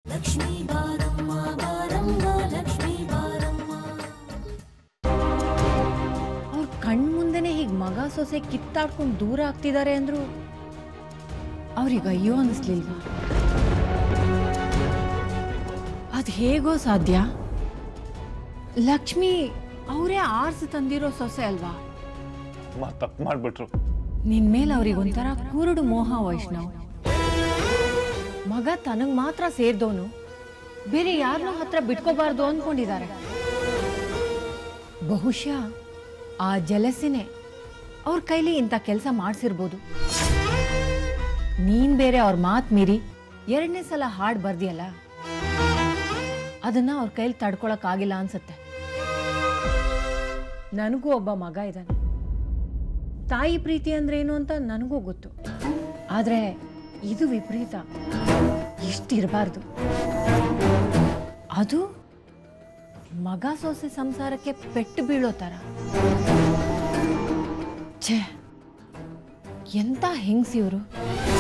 ಲಕ್ಷ್ಮೀ ಬಾರಮ್ಮ ಬಾರಮ್ಮ ಲಕ್ಷ್ಮೀ ಬಾರಮ್ಮ ಅವ್ರ ಕಣ್ ಮುಂದೆನೆ ಹೀಗೆ ಮಗ ಸೊಸೆ ಕಿತ್ತಾಡ್ಕೊಂಡು ದೂರ ಆಗ್ತಿದ್ದಾರೆ ಅಂದ್ರು ಅವ್ರಿಗೆ ಅಯ್ಯೋ ಅನ್ನಿಸ್ಲಿಲ್ವಾ ಅದು ಹೇಗೋ ಸಾಧ್ಯ ಲಕ್ಷ್ಮಿ ಅವರೇ ಆರ್ಸಿ ತಂದಿರೋ ಸೊಸೆ ಅಲ್ವಾ ಅಮ್ಮ ತಪ್ಪು ಮಾಡ್ಬಿಟ್ರು ನಿನ್ ಮೇಲೆ ಅವ್ರಿಗೆ ಒಂಥರ ಕುರುಡು ಮೋಹ ವೈಷ್ಣವ್ ಮಗ ತನಗ್ ಮಾತ್ರ ಸೇರ್ದವನು ಬೇರೆ ಯಾರನ್ನೂ ಹತ್ರ ಬಿಟ್ಕೋಬಾರ್ದು ಅಂದ್ಕೊಂಡಿದ್ದಾರೆ ಬಹುಶಃ ಆ ಜಲಸಿನೇ ಅವ್ರ ಕೈಲಿ ಇಂಥ ಕೆಲಸ ಮಾಡಿಸಿರ್ಬೋದು ನೀನ್ ಬೇರೆ ಅವ್ರ ಮಾತು ಮೀರಿ ಎರಡನೇ ಸಲ ಹಾಡು ಬರ್ದಿಯಲ್ಲ ಅದನ್ನ ಅವ್ರ ಕೈಲಿ ತಡ್ಕೊಳಕ್ಕಾಗಿಲ್ಲ ಅನ್ಸತ್ತೆ ನನಗೂ ಒಬ್ಬ ಮಗ ಇದ್ದಾನೆ ತಾಯಿ ಪ್ರೀತಿ ಅಂದ್ರೆ ಏನು ಅಂತ ನನಗೂ ಗೊತ್ತು ಆದ್ರೆ ಇದು ವಿಪರೀತ ಇಷ್ಟಿರಬಾರ್ದು ಅದು ಮಗ ಸೊಸೆ ಸಂಸಾರಕ್ಕೆ ಪೆಟ್ಟು ಬೀಳೋ ಥರ ಛೇ ಎಂತ ಹೆಂಗ್ಸಿವ್ರು